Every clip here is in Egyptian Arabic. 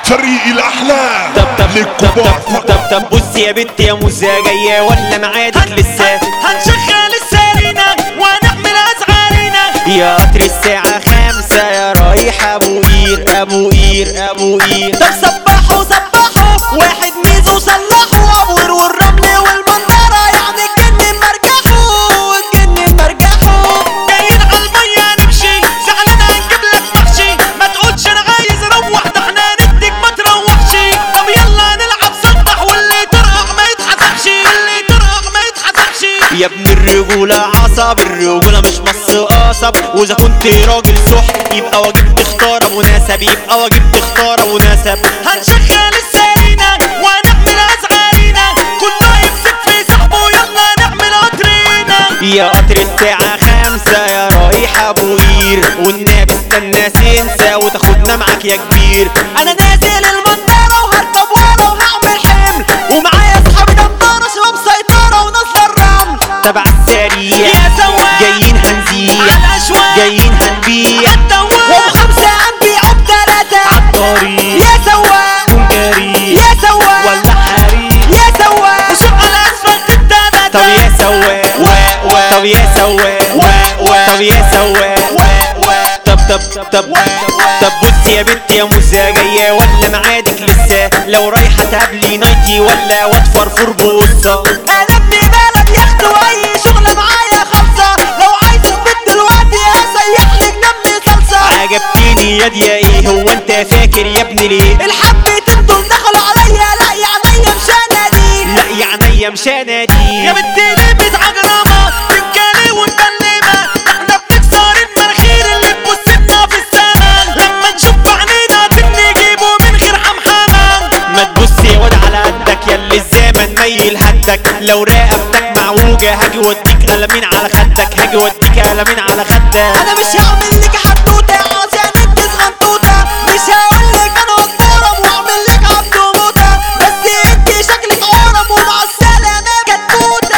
فريق الاحلام طب طب طب للكبار طب طب طب بص يا بنت يا موزة جاية ولا معادك لسه هنشغل السرينة ونعمل أسعارنا يا قطر الساعة خمسة يا رايح أبو قير أبو قير أبو قير طب سبحوا سبحوا واحد ميزو صلحوا أبور والرمل والمنظرة يعني الجن مرجحوا الجن مرجحوا جايين على المية نمشي زعلان هنجيب لك محشي ما تقولش أنا عايز أروح ده احنا نديك ما تروحش طب يلا نلعب سطح واللي ترقع ما يتحسبش اللي ترقع ما يتحسبش يا ابن الرجولة عصب الرجولة مش مص قصب وإذا كنت راجل صح يبقى واجب تختار مناسب يبقى واجب تختار مناسب هنشغل السرينة ونعمل أسعارنا كله يمسك في صاحبه يلا نعمل قطرينا يا قطر الساعة خمسة يا رايح أبو قير والنبي استنى سنسى وتاخدنا معاك يا كبير انا نازل المنطقة وهركب ورا وهعمل حمل ومعايا اصحابي دمارة شباب سيطرة ونازلة الرمل تبع السريع يا سواق جايين هنزيع على الاشواق جايين هنبيع الدواق وبخمسة هنبيعوا بتلاتة عالطريق يا سواق كون جريء يا سواق ولا حريق يا سواق وشوف على اسفلت التلاتة طب يا سواق وا وا طب يا سواق وا وا طب يا سواق وا وا طب طب طب طب بص يا بنت يا موزة جاية ولا معادك لسه لو رايحة تقابلي نايتي ولا واد فرفور بوصة انا ابن بلد يخت واي شغلة معايا خالصة لو عايز البنت دلوقتي هسيح لك دم صلصة عجبتني يا دي ايه هو انت فاكر يا ابني ليه الحبتين دول دخلوا عليا لا يا عينيا مش انا دي لا يا عينيا مش انا دي يا بنتي لبت عجرمة تنكالي ومكلمة احنا بنكسر المناخير اللي تبصنا في السما لما نشوف بعينينا بنجيبه من غير حمحمة ما تبص يا واد على قدك يا اللي الزمن ميل هدك لو رقبتك معوجة هاجي وديك قلمين على خدك هاجي وديك قلمين على خدك انا مش هعمل لك حدوتة عشان انت صغنطوطة مش هقول لك انا محترم واعمل لك عبد موتة بس انت شكلك عرب ومع السلامة كتوتة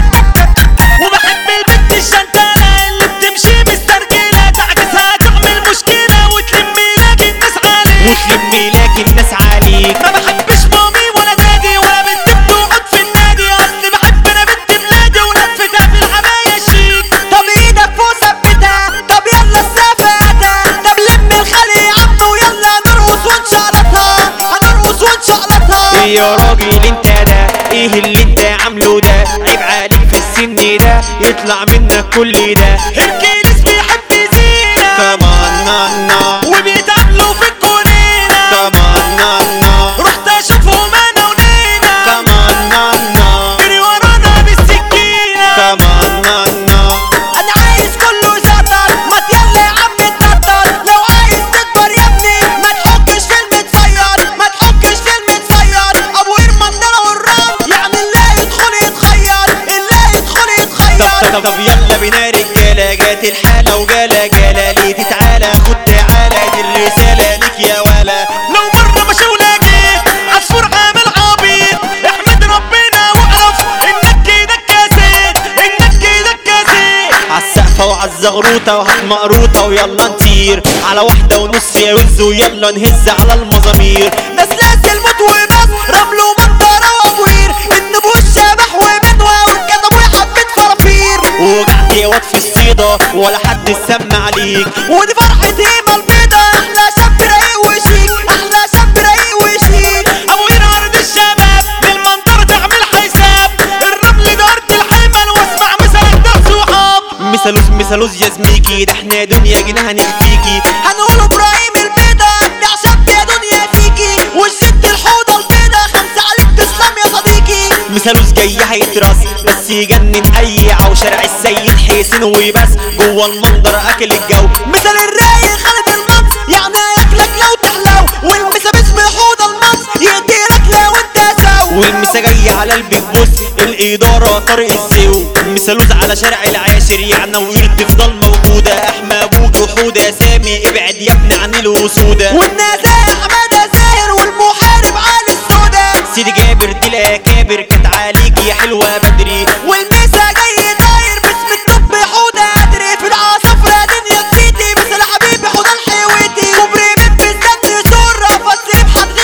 وبحب البنت الشنتانة اللي بتمشي مسترجلة تعكسها تعمل مشكلة وتلمي لك الناس عليك وتلمي لك الناس عليك ما بحبش مامي ولا دادي ولا بنت بتقعد في النادي اصل بحب انا بنت بلادي ولفتها في العباية شيك طب ايدك فوق ثبتها طب يلا السفاتة طب لم الخلي يا عم ويلا نرقص ونشقلطها هنرقص ونشقلطها يا راجل انت ده ايه اللي انت عامله ده عيب عليك في السن ده يطلع منك كل ده هركيلس بيحب زينة كمان نانا وبيتقابلوا في الكورينا كمان نانا رحت اشوفهم انا ونينا كمان نانا جري ورانا بالسكينة كمان نانا انا عايز كله يسطر ما تيلا يا عم تكتر لو عايز تكبر يا ابني ما تحكش فيلم تصير ما تحكش فيلم تصير ابو المنطقه والرام يعني اللي يدخل يتخير اللي يدخل طب يتخير طب طب يلا بينا رجالة جات الحالة وجالة جالة ليه تتعالى خد تعالى دي الرسالة ليك يا ولا لو مره مشي ولاقيت عصفور عامل عبيط احمد ربنا واعرف انك كده كاسيت انك كده كاسيت عالسقفة وعالزغروطة وهتمقروطة ويلا نطير على واحدة ونص يا وز ويلا نهز على المزامير ده سلاسل موت وبس رمل ومنطرة وابوير النبوش شبح ومنوى والكتب وحبة فرافير وجعت يا واد في الصيدة ولا حد سمع عليك ودي فرحة هيما البيضة احلى شاب رايق وشيك احلى شاب رايق وشيك ابو قير ارض الشباب بالمنطقة تعمل حساب الرمل ده ارض الحمل واسمع مثلك ده صحاب مثلوز مثلوز يا زميكي ده احنا دنيا جينا هنخفيكي هنقول ابراهيم البيضة ابدع شاب يا دنيا فيكي والست الحوضة البيضة خمسة عليك تسلم يا صديقي مثلوز جاي هيترص بس يجنن اي عو شارع السيد حسين وبس جوه المنظر اكل الجو مثل الرايق خالد المنص يعني ياكلك لو تحلو والمسا باسم حوض المنص يقتلك لو انت سو والمسا جاي على البيج بوس الاداره طارق السيو مثلوز على شارع العاشر يعني ويل تفضل موجوده احمى ابوك وحوده سامي ابعد يا ابني عن الوسوده والناس حمادة زاهر والمحارب علي السودا سيدي جابر دي الاكابر كانت عليك يا حلوه بدري والمسا جاي داير باسم الطب حوضة ادري في العصفرة دنيا نسيتي مثل حبيبي حوضة الحيوتي كوبري بيت بالذات سرة فصل يبحث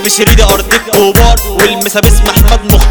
في شريدة ارض الكبار والمسا باسم احمد مختار